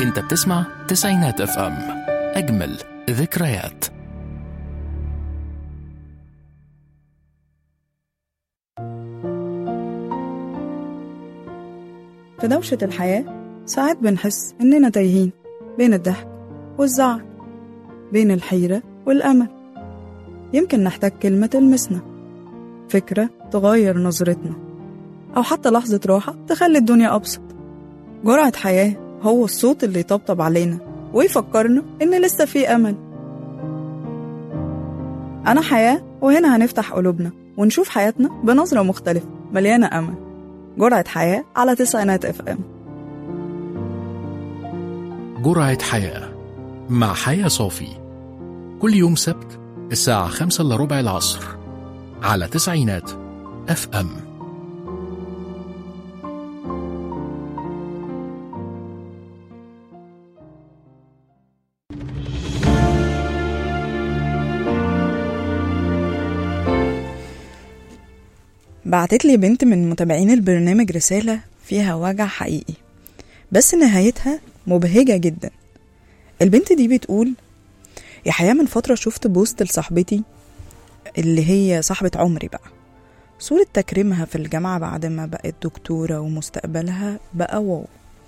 انت بتسمع تسعينات اف ام اجمل ذكريات في دوشة الحياة ساعات بنحس إننا تايهين بين الضحك والزعل بين الحيرة والأمل يمكن نحتاج كلمة تلمسنا فكرة تغير نظرتنا أو حتى لحظة راحة تخلي الدنيا أبسط جرعة حياة هو الصوت اللي يطبطب علينا ويفكرنا إن لسه في أمل أنا حياة وهنا هنفتح قلوبنا ونشوف حياتنا بنظرة مختلفة مليانة أمل جرعة حياة على تسعينات اف ام جرعة حياة مع حياة صافي كل يوم سبت الساعة خمسة إلا ربع العصر على تسعينات اف ام بعتت لي بنت من متابعين البرنامج رسالة فيها وجع حقيقي بس نهايتها مبهجة جدا البنت دي بتقول يا حياة من فترة شفت بوست لصاحبتي اللي هي صاحبة عمري بقى صورة تكريمها في الجامعة بعد ما بقت دكتورة ومستقبلها بقى واو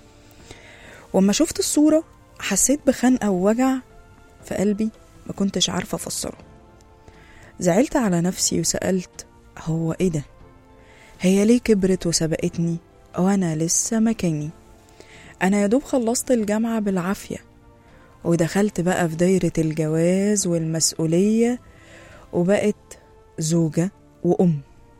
وما شفت الصورة حسيت بخنقة ووجع في قلبي ما كنتش عارفة أفسره زعلت على نفسي وسألت هو ايه ده هي ليه كبرت وسبقتني وانا لسه مكاني انا يا دوب خلصت الجامعة بالعافية ودخلت بقى في دايرة الجواز والمسؤولية وبقت زوجة وأم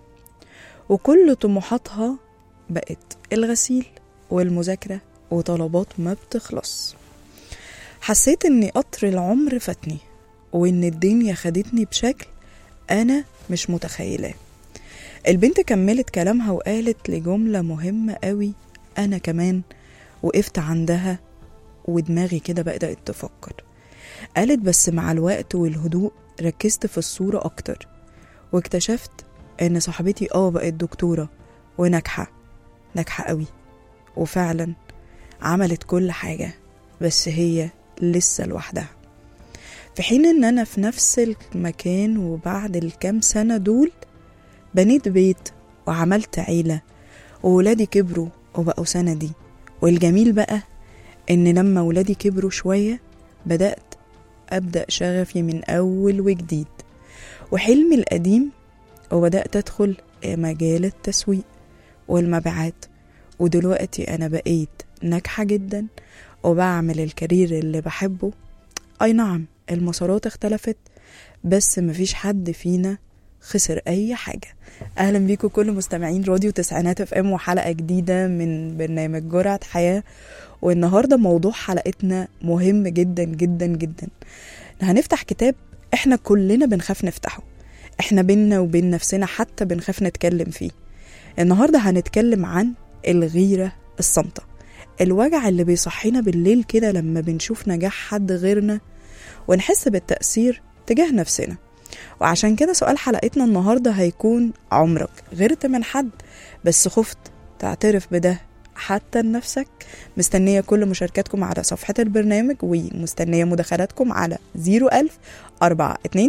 وكل طموحاتها بقت الغسيل والمذاكرة وطلبات ما بتخلص حسيت ان قطر العمر فاتني وان الدنيا خدتني بشكل انا مش متخيلاه البنت كملت كلامها وقالت لجملة مهمة قوي أنا كمان وقفت عندها ودماغي كده بدأت تفكر قالت بس مع الوقت والهدوء ركزت في الصورة أكتر واكتشفت إن صاحبتي آه بقت دكتورة وناجحة ناجحة قوي وفعلا عملت كل حاجة بس هي لسه لوحدها في حين إن أنا في نفس المكان وبعد الكام سنة دول بنيت بيت وعملت عيلة وولادي كبروا وبقوا سندي والجميل بقى إن لما ولادي كبروا شوية بدأت أبدأ شغفي من أول وجديد وحلمي القديم وبدأت أدخل مجال التسويق والمبيعات ودلوقتي أنا بقيت ناجحة جدا وبعمل الكارير اللي بحبه أي نعم المسارات اختلفت بس مفيش حد فينا خسر اي حاجه اهلا بيكم كل مستمعين راديو تسعينات اف ام وحلقه جديده من برنامج جرعه حياه والنهارده موضوع حلقتنا مهم جدا جدا جدا هنفتح كتاب احنا كلنا بنخاف نفتحه احنا بينا وبين نفسنا حتى بنخاف نتكلم فيه النهارده هنتكلم عن الغيره الصامته الوجع اللي بيصحينا بالليل كده لما بنشوف نجاح حد غيرنا ونحس بالتأثير تجاه نفسنا وعشان كده سؤال حلقتنا النهارده هيكون عمرك غيرت من حد بس خفت تعترف بده حتى لنفسك مستنية كل مشاركاتكم على صفحة البرنامج ومستنية مداخلاتكم على 01000 427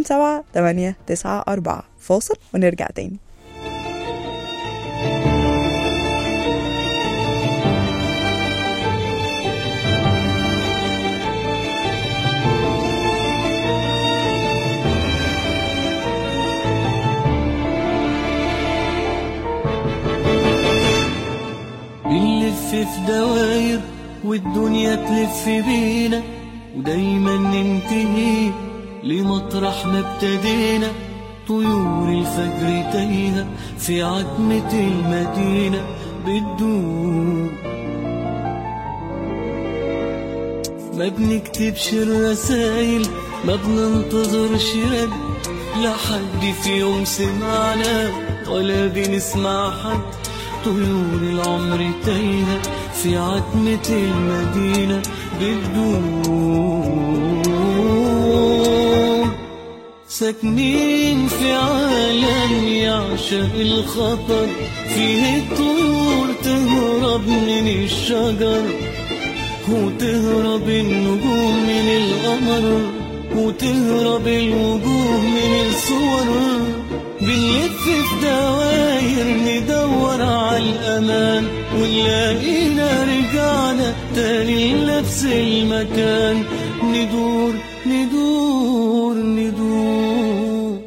894 فاصل ونرجع تاني بنلف في دواير والدنيا تلف بينا ودايما ننتهي لمطرح ما ابتدينا طيور الفجر تايهة في عتمة المدينة بتدوب ما بنكتبش الرسايل ما بننتظرش رد لا حد في يوم سمعنا ولا بنسمع حد طيور العمر تايهة في عتمة المدينة بتدوب ساكنين في عالم يعشق الخطر فيه الطيور تهرب من الشجر وتهرب النجوم من القمر وتهرب الوجوه من الصور بنلف في دواير ندور على الأمان ونلاقينا رجعنا تاني لنفس المكان ندور ندور ندور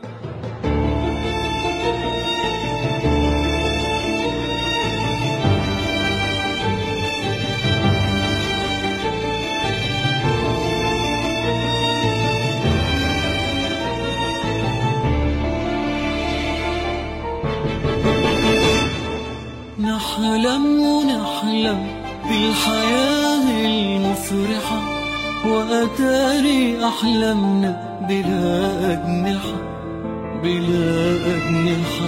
نحلم ونحلم بالحياة المفرحة وأتاري أحلامنا بلا أجنحة بلا أجنحة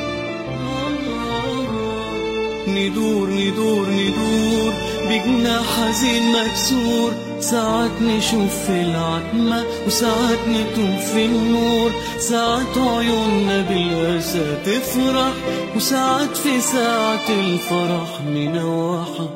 ندور ندور ندور بجناح حزين مكسور ساعات نشوف في العتمة وساعات نتوه في النور ساعات عيوننا بالأسى تفرح وساعات في ساعة الفرح منوحة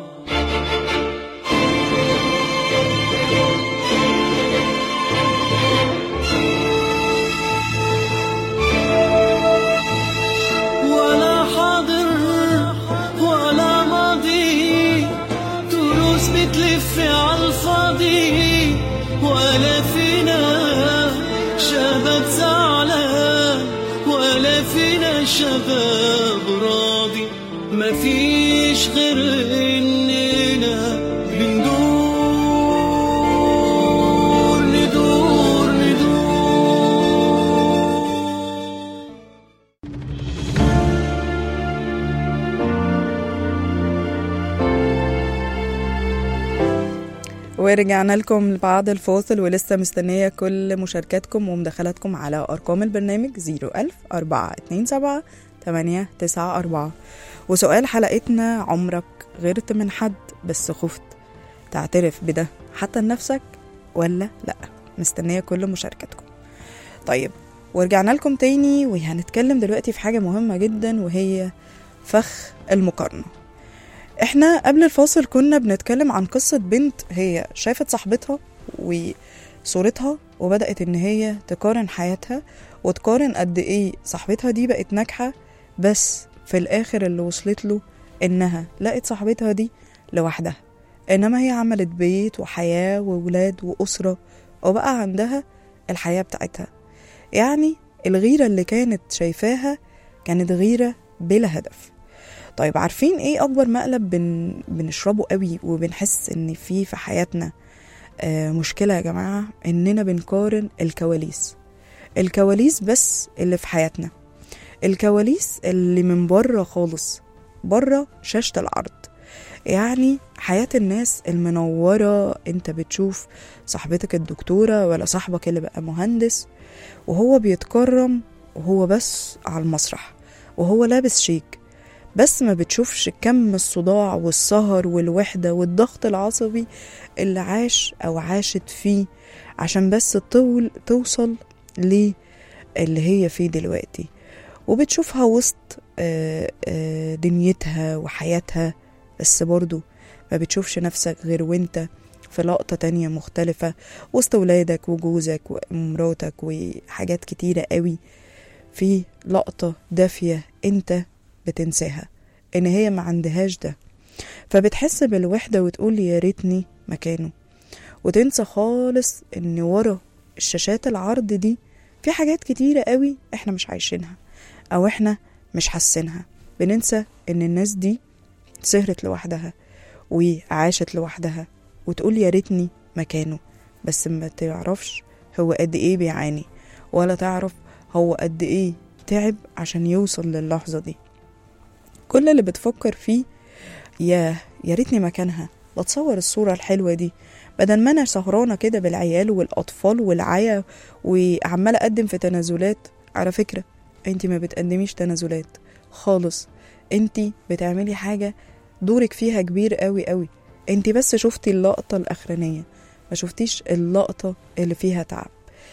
ولا حاضر ولا ماضي دروس بتلف على الفاضي ولا فينا شباب زعلان ولا فينا شباب راضي مفيش غير اننا بندور ندور ندور ورجعنا لكم بعد الفاصل ولسه مستنية كل مشاركاتكم ومداخلاتكم على أرقام البرنامج 01000 427 894 وسؤال حلقتنا عمرك غيرت من حد بس خفت تعترف بده حتى لنفسك ولا لأ مستنية كل مشاركاتكم طيب ورجعنا لكم تاني وهنتكلم دلوقتي في حاجة مهمة جدا وهي فخ المقارنة احنا قبل الفاصل كنا بنتكلم عن قصة بنت هي شافت صاحبتها وصورتها وبدأت ان هي تقارن حياتها وتقارن قد ايه صاحبتها دي بقت ناجحة بس في الاخر اللي وصلت له انها لقت صاحبتها دي لوحدها انما هي عملت بيت وحياة وولاد وأسرة وبقى عندها الحياة بتاعتها يعني الغيرة اللي كانت شايفاها كانت غيرة بلا هدف طيب عارفين ايه اكبر مقلب بن... بنشربه قوي وبنحس ان في في حياتنا آه مشكلة يا جماعة اننا بنقارن الكواليس الكواليس بس اللي في حياتنا الكواليس اللي من بره خالص بره شاشة العرض يعني حياة الناس المنورة انت بتشوف صاحبتك الدكتورة ولا صاحبك اللي بقى مهندس وهو بيتكرم وهو بس على المسرح وهو لابس شيك بس ما بتشوفش كم الصداع والسهر والوحدة والضغط العصبي اللي عاش أو عاشت فيه عشان بس طول توصل للي هي فيه دلوقتي وبتشوفها وسط آه، آه، دنيتها وحياتها بس برضو ما بتشوفش نفسك غير وانت في لقطة تانية مختلفة وسط ولادك وجوزك ومراتك وحاجات كتيرة قوي في لقطة دافية انت بتنساها ان هي ما عندهاش ده فبتحس بالوحدة وتقول يا ريتني مكانه وتنسى خالص ان ورا الشاشات العرض دي في حاجات كتيرة قوي احنا مش عايشينها او احنا مش حاسينها بننسى ان الناس دي سهرت لوحدها وعاشت لوحدها وتقول يا ريتني مكانه بس ما تعرفش هو قد ايه بيعاني ولا تعرف هو قد ايه تعب عشان يوصل للحظة دي كل اللي بتفكر فيه يا يا ريتني مكانها بتصور الصورة الحلوة دي بدل ما انا سهرانة كده بالعيال والاطفال والعيا وعمالة اقدم في تنازلات على فكرة انتي ما بتقدميش تنازلات خالص انتي بتعملي حاجة دورك فيها كبير قوي قوي انتي بس شفتي اللقطة الاخرانية ما شفتيش اللقطة اللي فيها تعب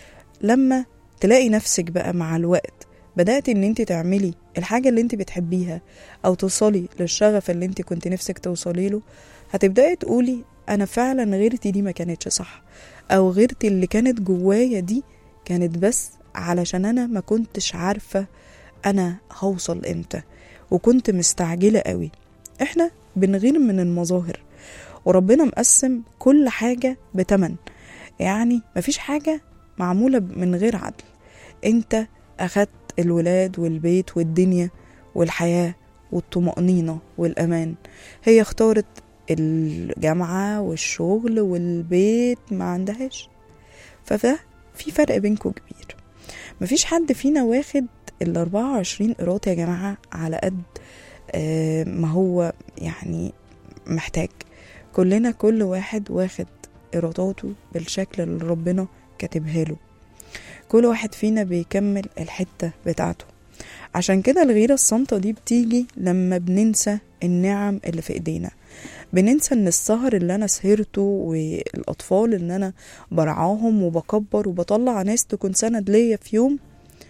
لما تلاقي نفسك بقى مع الوقت بدأت ان انت تعملي الحاجة اللي انت بتحبيها او توصلي للشغف اللي انت كنت نفسك توصلي له هتبدأي تقولي انا فعلا غيرتي دي ما كانتش صح او غيرتي اللي كانت جوايا دي كانت بس علشان انا ما كنتش عارفة انا هوصل امتى وكنت مستعجلة قوي احنا بنغير من المظاهر وربنا مقسم كل حاجة بتمن يعني مفيش حاجة معمولة من غير عدل انت اخدت الولاد والبيت والدنيا والحياة والطمأنينة والأمان هي اختارت الجامعة والشغل والبيت ما عندهاش فده في فرق بينكم كبير مفيش حد فينا واخد ال 24 قيراط يا جماعة على قد آه، ما هو يعني محتاج كلنا كل واحد واخد قيراطاته بالشكل اللي ربنا كاتبها له كل واحد فينا بيكمل الحتة بتاعته عشان كده الغيرة الصامتة دي بتيجي لما بننسى النعم اللي في ايدينا بننسى ان السهر اللي انا سهرته والاطفال اللي انا برعاهم وبكبر وبطلع ناس تكون سند ليا في يوم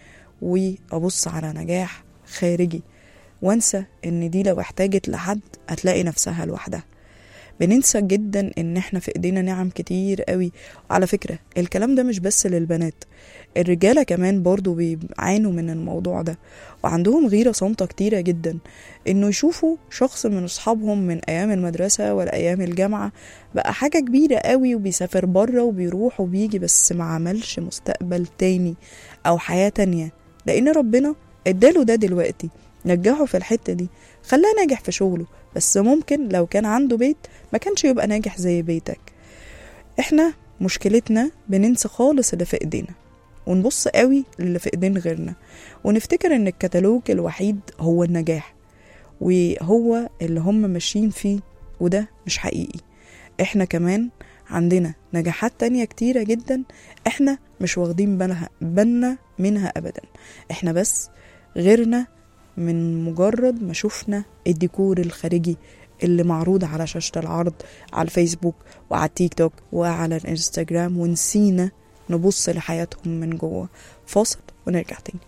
وابص على نجاح خارجي وانسى ان دي لو احتاجت لحد هتلاقي نفسها لوحدها بننسى جدا ان احنا في ايدينا نعم كتير قوي وعلى فكرة الكلام ده مش بس للبنات الرجالة كمان برضو بيعانوا من الموضوع ده وعندهم غيرة صامتة كتيرة جدا انه يشوفوا شخص من اصحابهم من ايام المدرسة ولا ايام الجامعة بقى حاجة كبيرة قوي وبيسافر بره وبيروح وبيجي بس ما عملش مستقبل تاني او حياة تانية لان ربنا اداله ده دلوقتي نجحه في الحتة دي خلاه ناجح في شغله بس ممكن لو كان عنده بيت ما كانش يبقى ناجح زي بيتك احنا مشكلتنا بننسى خالص اللي في ايدينا ونبص قوي للي في ايدين غيرنا ونفتكر ان الكتالوج الوحيد هو النجاح وهو اللي هم ماشيين فيه وده مش حقيقي احنا كمان عندنا نجاحات تانية كتيرة جدا احنا مش واخدين بالها بالنا منها ابدا احنا بس غيرنا من مجرد ما شفنا الديكور الخارجي اللي معروض على شاشة العرض على الفيسبوك وعلى التيك توك وعلى الانستجرام ونسينا نبص لحياتهم من جوه فاصل ونرجع تاني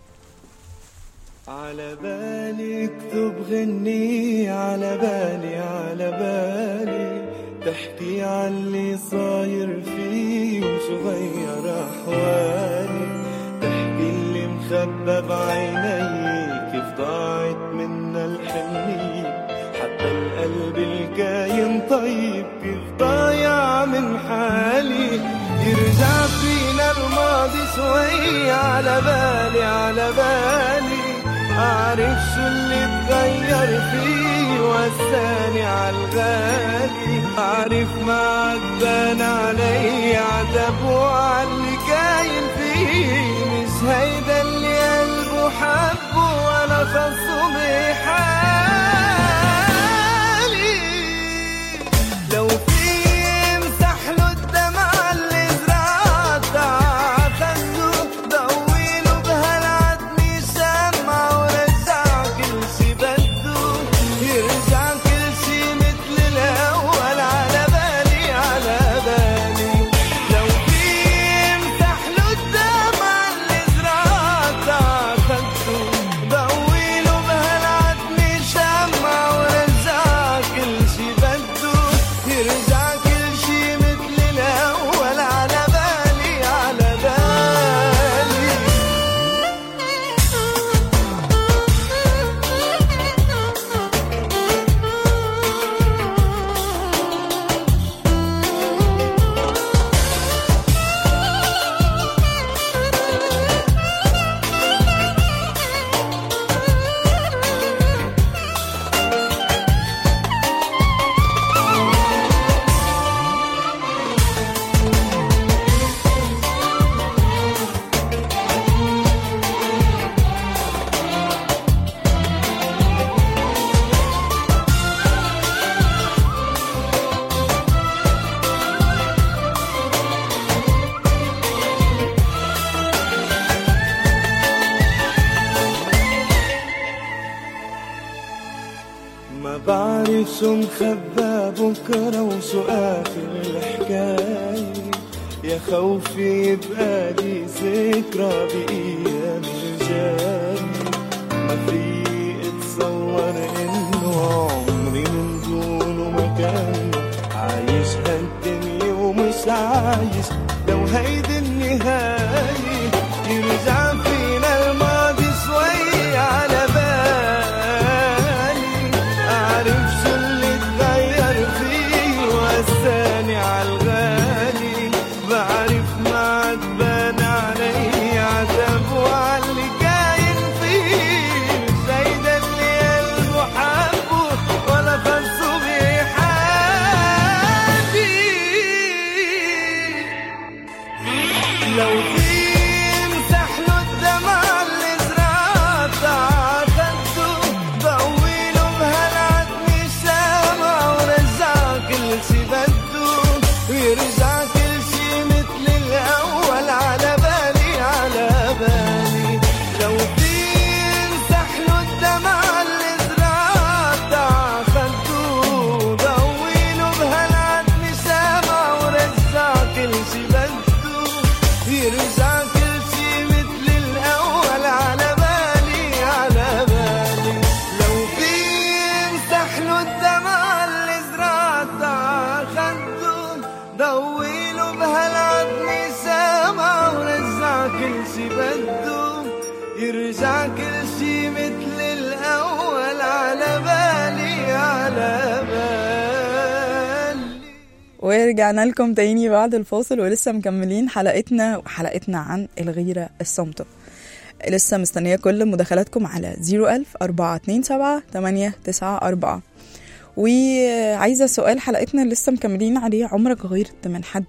على بالي اكتب غني على بالي على بالي تحكي عن اللي صاير فيه وصغير احوالي تحكي اللي مخبى بعيني كيف ضاعت منا الحنية حتى القلب الكاين طيب كيف ضايع من حالي يرجع فينا الماضي شوي على بالي على بالي أعرف شو اللي تغير فيه وساني عالغالي أعرف ما عدان علي عتب وعاللي كاين فيه مش هيدا اللي قلبه حبه ولا خصه بحالي لو في امسح له الدمع اللي زرعت عخده ضويله بهالعتمي شمع ورجع كل شي بده يرجع كل شي مثل الاول على بالي على بالي لو في امسح له الدمع اللي زرعت عخده ضويله بهالعتمي شمع ورجع كل شي بده يرجع كل شي مثل الاول على بالي على بالي ما بعرف شو مخبى بكرة وشو آخر الحكاية يا خوفي يبقى لي ذكرى بأيام الجاي ما في اتصور انه عمري من دونه مكانه عايش هالدنيا ورجعنا لكم تاني بعد الفاصل ولسه مكملين حلقتنا وحلقتنا عن الغيرة الصامتة لسه مستنية كل مداخلاتكم على 01000 427 894 وعايزة سؤال حلقتنا اللي لسه مكملين عليه عمرك غيرت من حد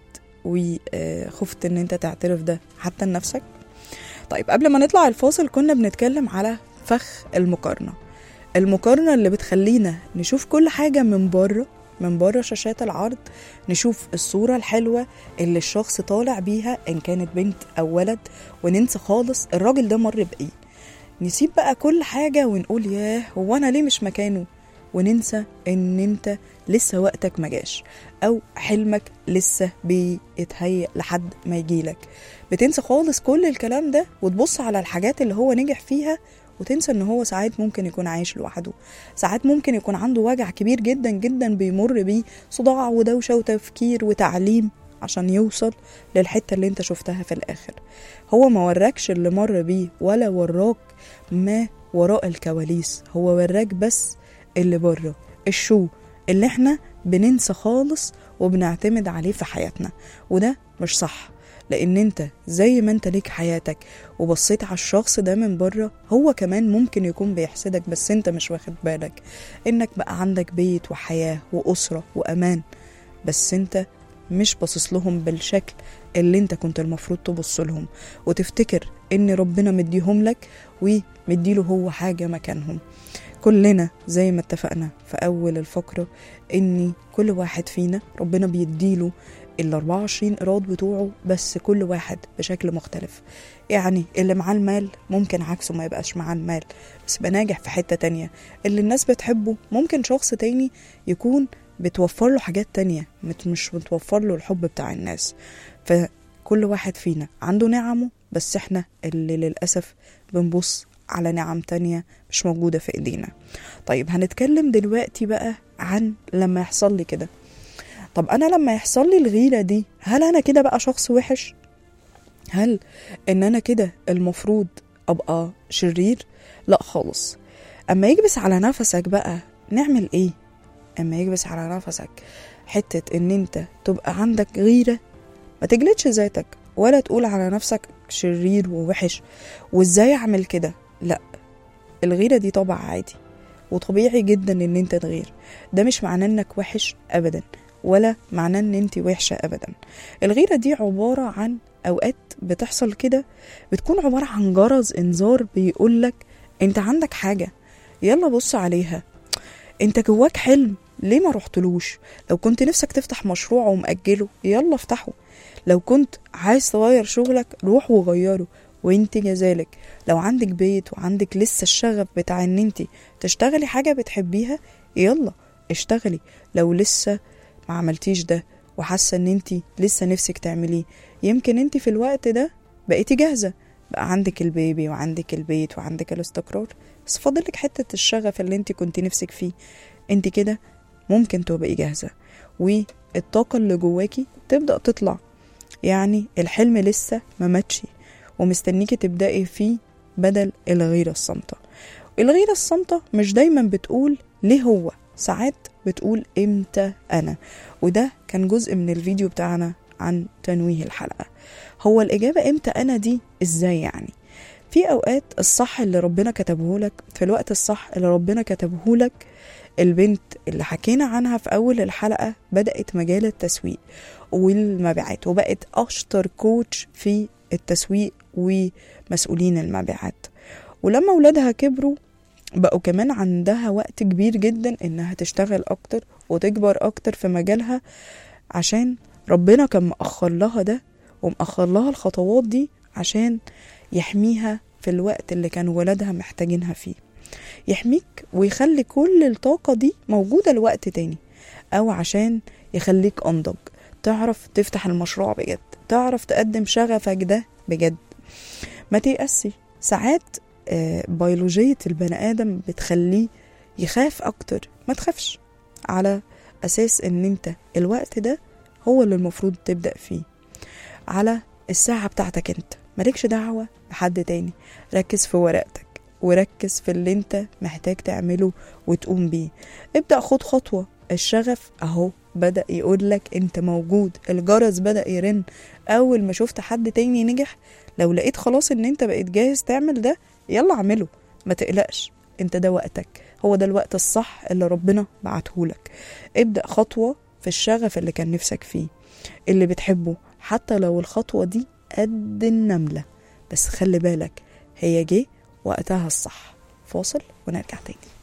وخفت ان انت تعترف ده حتى لنفسك طيب قبل ما نطلع الفاصل كنا بنتكلم على فخ المقارنة المقارنة اللي بتخلينا نشوف كل حاجة من بره من بره شاشات العرض نشوف الصورة الحلوة اللي الشخص طالع بيها إن كانت بنت أو ولد وننسى خالص الراجل ده مر بإيه نسيب بقى كل حاجة ونقول ياه هو أنا ليه مش مكانه وننسى إن أنت لسه وقتك مجاش أو حلمك لسه بيتهيأ لحد ما يجيلك بتنسى خالص كل الكلام ده وتبص على الحاجات اللي هو نجح فيها وتنسى ان هو ساعات ممكن يكون عايش لوحده ساعات ممكن يكون عنده وجع كبير جدا جدا بيمر بيه صداع ودوشة وتفكير وتعليم عشان يوصل للحتة اللي انت شفتها في الآخر هو ما وراكش اللي مر بيه ولا وراك ما وراء الكواليس هو وراك بس اللي بره الشو اللي احنا بننسى خالص وبنعتمد عليه في حياتنا وده مش صح لان انت زي ما انت ليك حياتك وبصيت على الشخص ده من بره هو كمان ممكن يكون بيحسدك بس انت مش واخد بالك انك بقى عندك بيت وحياة واسرة وامان بس انت مش باصص لهم بالشكل اللي انت كنت المفروض تبص لهم وتفتكر ان ربنا مديهم لك ومديله هو حاجة مكانهم كلنا زي ما اتفقنا في أول الفقرة إن كل واحد فينا ربنا بيديله ال 24 إيراد بتوعه بس كل واحد بشكل مختلف يعني اللي معاه المال ممكن عكسه ما يبقاش معاه المال بس يبقى ناجح في حتة تانية اللي الناس بتحبه ممكن شخص تاني يكون بتوفر له حاجات تانية مت- مش بتوفر له الحب بتاع الناس فكل واحد فينا عنده نعمه بس احنا اللي للأسف بنبص على نعم تانية مش موجودة في ايدينا طيب هنتكلم دلوقتي بقى عن لما يحصل لي كده طب انا لما يحصل لي الغيرة دي هل انا كده بقى شخص وحش هل ان انا كده المفروض ابقى شرير لا خالص اما يكبس على نفسك بقى نعمل ايه اما يكبس على نفسك حتة ان انت تبقى عندك غيرة ما تجلدش ذاتك ولا تقول على نفسك شرير ووحش وازاي اعمل كده لا الغيرة دي طبع عادي وطبيعي جدا ان انت تغير ده مش معناه انك وحش ابدا ولا معناه ان انت وحشة ابدا الغيرة دي عبارة عن اوقات بتحصل كده بتكون عبارة عن جرس انذار بيقولك انت عندك حاجة يلا بص عليها انت جواك حلم ليه ما رحتلوش لو كنت نفسك تفتح مشروع ومأجله يلا افتحه لو كنت عايز تغير شغلك روح وغيره وانت كذلك لو عندك بيت وعندك لسه الشغف بتاع ان انت تشتغلي حاجة بتحبيها يلا اشتغلي لو لسه ما عملتيش ده وحاسة ان انت لسه نفسك تعمليه يمكن انت في الوقت ده بقيتي جاهزة بقى عندك البيبي وعندك البيت وعندك الاستقرار بس فاضلك حتة الشغف اللي انت كنت نفسك فيه انت كده ممكن تبقي جاهزة والطاقة اللي جواكي تبدأ تطلع يعني الحلم لسه ما ماتش ومستنيكي تبدأي فيه بدل الغيرة الصامتة الغيرة الصامتة مش دايما بتقول ليه هو ساعات بتقول امتى انا وده كان جزء من الفيديو بتاعنا عن تنويه الحلقة هو الإجابة امتى انا دي ازاي يعني في اوقات الصح اللي ربنا كتبه لك في الوقت الصح اللي ربنا كتبه لك البنت اللي حكينا عنها في اول الحلقة بدأت مجال التسويق والمبيعات وبقت اشطر كوتش في التسويق ومسؤولين المبيعات ولما ولادها كبروا بقوا كمان عندها وقت كبير جدا انها تشتغل اكتر وتكبر اكتر في مجالها عشان ربنا كان مأخر لها ده ومأخر لها الخطوات دي عشان يحميها في الوقت اللي كان ولادها محتاجينها فيه يحميك ويخلي كل الطاقة دي موجودة لوقت تاني أو عشان يخليك أنضج تعرف تفتح المشروع بجد تعرف تقدم شغفك ده بجد ما تيأسي ساعات آه، بيولوجية البني آدم بتخليه يخاف أكتر ما تخافش على أساس إن أنت الوقت ده هو اللي المفروض تبدأ فيه على الساعة بتاعتك أنت مالكش دعوة بحد تاني ركز في ورقتك وركز في اللي انت محتاج تعمله وتقوم بيه ابدأ خد خطوة الشغف اهو بدأ يقولك انت موجود الجرس بدأ يرن اول ما شفت حد تاني نجح لو لقيت خلاص ان انت بقيت جاهز تعمل ده يلا اعمله ما تقلقش انت ده وقتك هو ده الوقت الصح اللي ربنا بعتهولك ابدأ خطوة في الشغف اللي كان نفسك فيه اللي بتحبه حتى لو الخطوة دي قد النملة بس خلي بالك هي جه وقتها الصح فاصل ونرجع تاني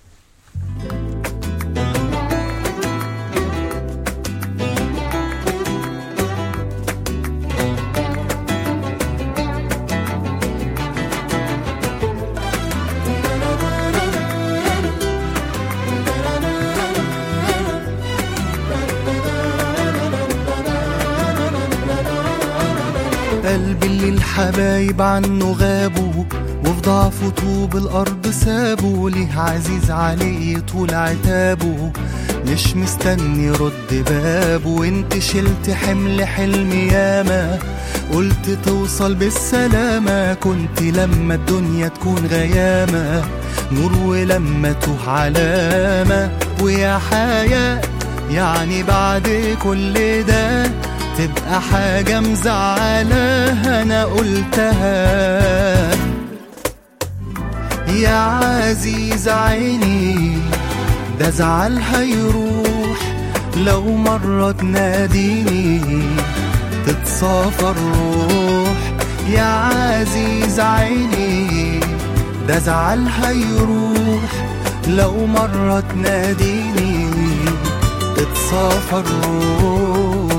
قلبي اللي الحبايب عنه غابوا وفي ضعفه طوب الأرض سابوا ليه عزيز عليه طول عتابه مش مستني يرد بابه وانت شلت حمل حلم ياما قلت توصل بالسلامة كنت لما الدنيا تكون غيامة نور ولما توه علامة ويا حياة يعني بعد كل ده تبقى حاجة مزعلة أنا قلتها يا عزيز عيني ده زعل هيروح لو مرة تناديني تتصافى الروح يا عزيز عيني ده زعل هيروح لو مرة تناديني تتصافى الروح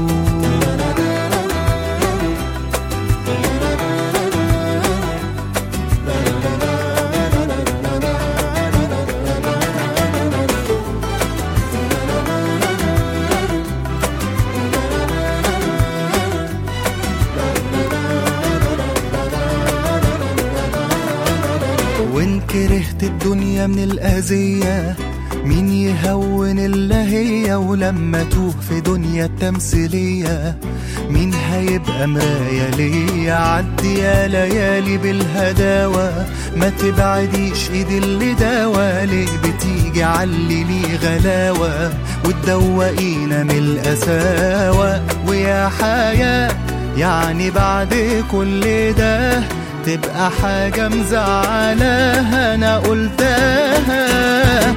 وان كرهت الدنيا من الأذية مين يهون إلا هي ولما توه في دنيا التمثيلية مين هيبقى مراية ليا عدي يا ليالي بالهداوة ما تبعديش ايدي اللي داوى ليه بتيجي علي لي غلاوة وتدوقينا من القساوة ويا حياة يعني بعد كل ده تبقى حاجة مزعلة أنا قلتها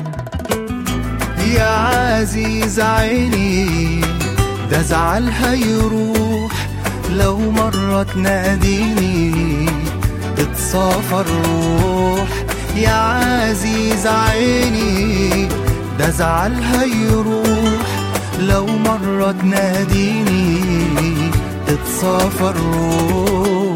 يا عزيز عيني ده زعل هيروح لو مرة تناديني تتصافى الروح يا عزيز عيني ده زعل هيروح لو مرة تناديني تتصافى الروح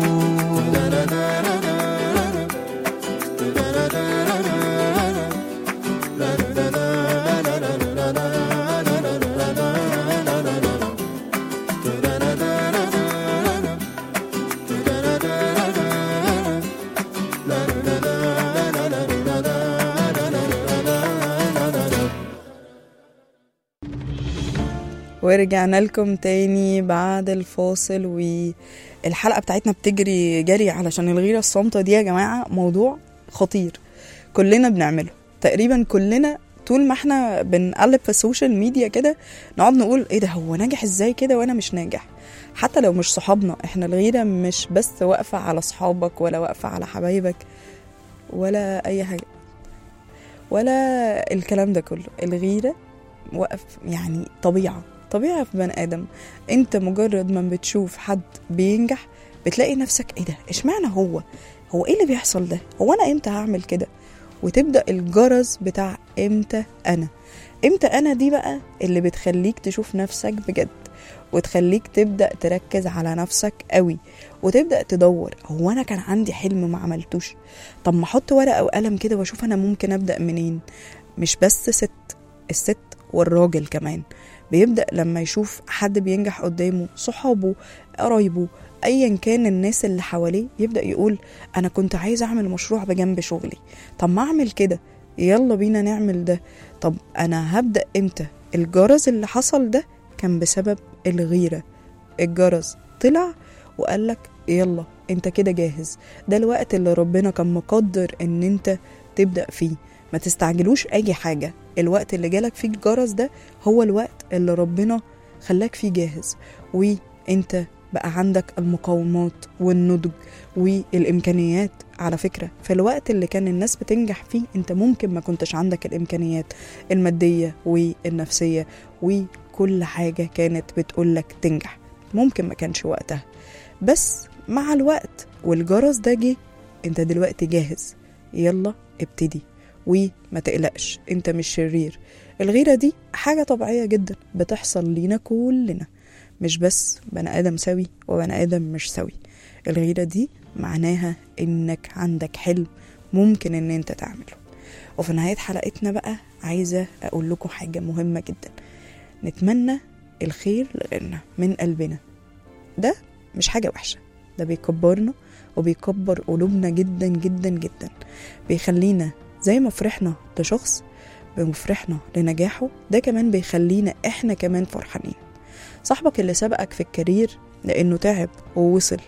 ورجعنا لكم تاني بعد الفاصل والحلقة بتاعتنا بتجري جري علشان الغيرة الصامتة دي يا جماعة موضوع خطير كلنا بنعمله تقريبا كلنا طول ما احنا بنقلب في السوشيال ميديا كده نقعد نقول ايه ده هو ناجح ازاي كده وانا مش ناجح حتى لو مش صحابنا احنا الغيرة مش بس واقفة على صحابك ولا واقفة على حبايبك ولا اي حاجة ولا الكلام ده كله الغيرة وقف يعني طبيعة طبيعة في بني آدم انت مجرد ما بتشوف حد بينجح بتلاقي نفسك ايه ده اشمعنى هو هو ايه اللي بيحصل ده هو انا امتى هعمل كده وتبدأ الجرس بتاع امتى انا امتى انا دي بقى اللي بتخليك تشوف نفسك بجد وتخليك تبدأ تركز على نفسك قوي وتبدأ تدور هو أنا كان عندي حلم ما عملتوش طب ما أحط ورقة وقلم كده وأشوف أنا ممكن أبدأ منين مش بس ست الست والراجل كمان بيبدأ لما يشوف حد بينجح قدامه صحابه قرايبه ايا كان الناس اللي حواليه يبدأ يقول انا كنت عايز اعمل مشروع بجنب شغلي طب ما اعمل كده يلا بينا نعمل ده طب انا هبدأ امتى الجرس اللي حصل ده كان بسبب الغيرة الجرس طلع وقالك يلا انت كده جاهز ده الوقت اللي ربنا كان مقدر ان انت تبدأ فيه ما تستعجلوش اي حاجة الوقت اللي جالك فيه الجرس ده هو الوقت اللي ربنا خلاك فيه جاهز وانت بقى عندك المقاومات والنضج والامكانيات على فكره في الوقت اللي كان الناس بتنجح فيه انت ممكن ما كنتش عندك الامكانيات الماديه والنفسيه وكل حاجه كانت بتقولك تنجح ممكن ما كانش وقتها بس مع الوقت والجرس ده جه انت دلوقتي جاهز يلا ابتدي وما تقلقش انت مش شرير الغيرة دي حاجة طبيعية جدا بتحصل لينا كلنا مش بس بني آدم سوي وبني آدم مش سوي الغيرة دي معناها انك عندك حلم ممكن ان انت تعمله وفي نهاية حلقتنا بقى عايزة اقول لكم حاجة مهمة جدا نتمنى الخير لغيرنا من قلبنا ده مش حاجة وحشة ده بيكبرنا وبيكبر قلوبنا جدا جدا جدا بيخلينا زي ما فرحنا لشخص بيفرحنا لنجاحه ده كمان بيخلينا احنا كمان فرحانين صاحبك اللي سبقك في الكارير لانه تعب ووصل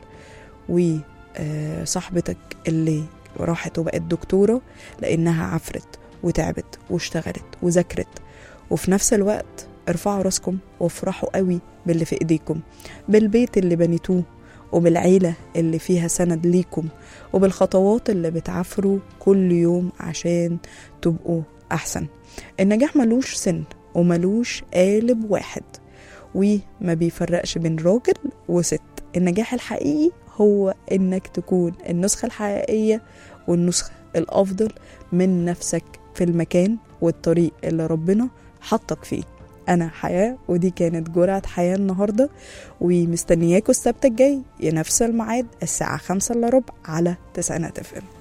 وصاحبتك اللي راحت وبقت دكتورة لانها عفرت وتعبت واشتغلت وذاكرت وفي نفس الوقت ارفعوا راسكم وافرحوا قوي باللي في ايديكم بالبيت اللي بنيتوه وبالعيلة اللي فيها سند ليكم وبالخطوات اللي بتعافروا كل يوم عشان تبقوا أحسن النجاح ملوش سن وملوش قالب واحد وما بيفرقش بين راجل وست النجاح الحقيقي هو انك تكون النسخة الحقيقية والنسخة الأفضل من نفسك في المكان والطريق اللي ربنا حطك فيه أنا حياة ودي كانت جرعة حياة النهاردة ومستنياكوا السبت الجاي نفس الميعاد الساعة خمسة إلا ربع على تسعينات اف ام